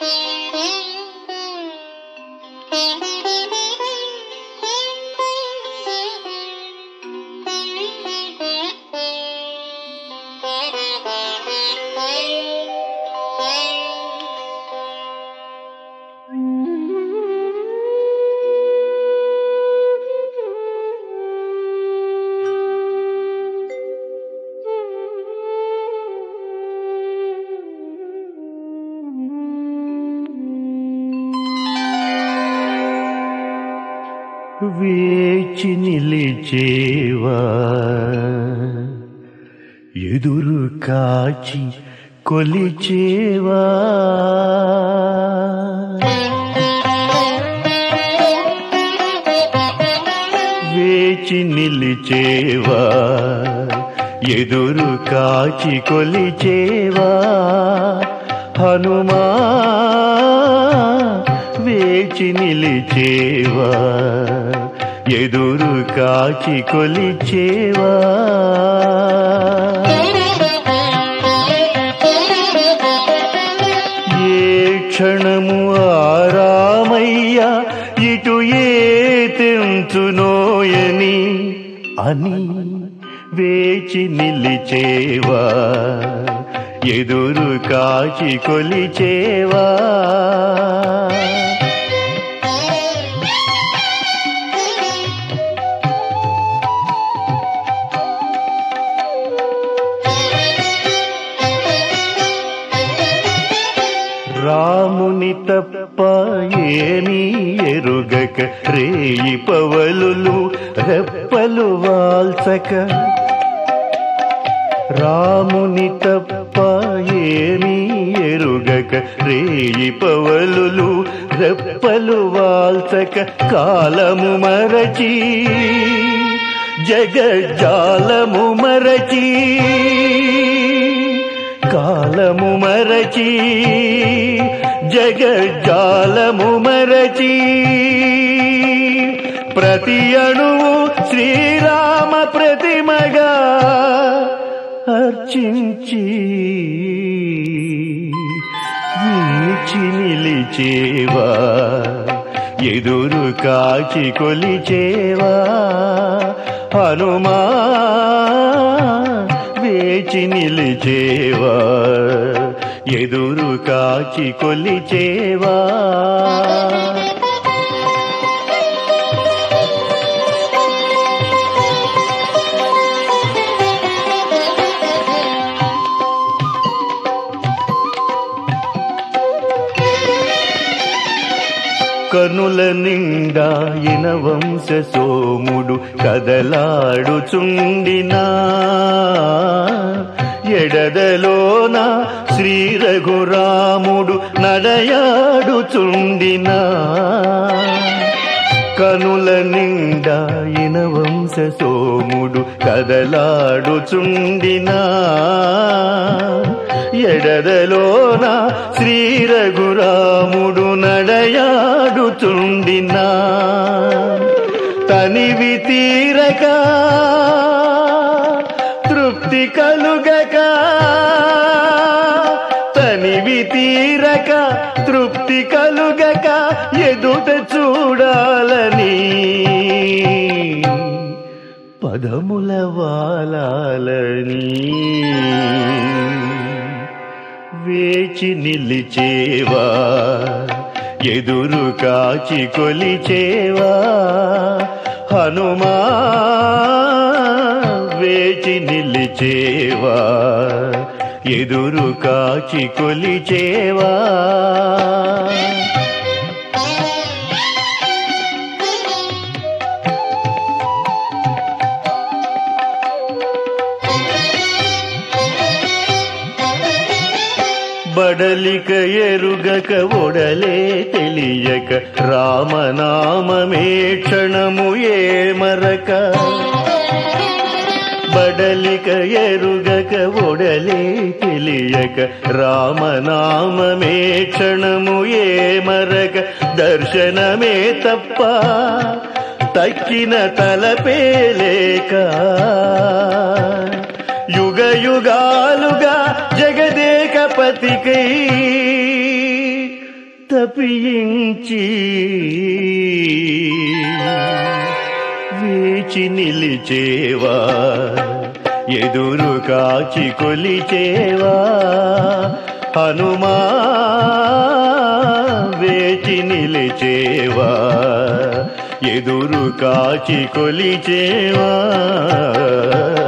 వేచి నిలిచేవా ఎదురు కాచి కొలిచేవా వేచి నిలిచేవా ఎదురు కాచి కొలిచేవా హనుమా వేచి నిలిచేవా ఎదురు కాచి కొలిచేవా ఏ క్షణము ఆరామయ్య ఇటు ఏ తెంచునోయని అని వేచి నిలిచేవా ఎదురు కాచి కొలిచేవా రాముని తప్ప ఏమీ ఎరుగక రేయి పవలులు రెప్పలు వాల్సక రాముని తప్ప ఏమీ ఎరుగక రేయి పవలులు రెప్పలు వాల్సక కాలము మరచి జగజ్జాలము మరచి కాలము మరచి జగజ్జాలము మరచి ప్రతి అణువు శ్రీరామ ప్రతిమగా అర్చించి వీచి నిలిచేవా ఎదురు కాచి కొలిచేవా హనుమా వేచి నిలిచేవా ఎదురు కాచి కొలిచేవా కనుల నిండా ఇన వంశ సోముడు కదలాడుచుండినా ఎడదలోన శ్రీ రఘురాముడు నడయాడుచుండినా కనుల నిండా ఇన వంశ సోముడు కదలాడుచుండినా ఎడదలోన శ్రీ రఘురాముడు నడయాడుచుండినా తనివి తీరక తృప్తి కలుగక తనివి తీరక తృప్తి కలుగక ఎదుట చూడాలని పదముల వాలాలని వేచి నిలిచేవా ఎదురు కాచి కొలిచేవా హనుమా వేచి నిలిచేవా ఎదురు కాచి కొలిచేవా బడలిక ఎరుగక ఒడలే తెలియక రామనామమే క్షణము ఏ మరక బడలిక ఎరుగక ఒడలే తెలియక రామనామమే క్షణము ఏ మరక దర్శనమే తప్ప తక్కిన తలపే లేక యుగ యుగాలుగా జగదేకపతికై తప్పించి వేచి నిలిచేవా ఎదురు కాచి కొలిచేవా హనుమా వేచి నిలిచేవా ఎదురు కాచి కొలిచేవా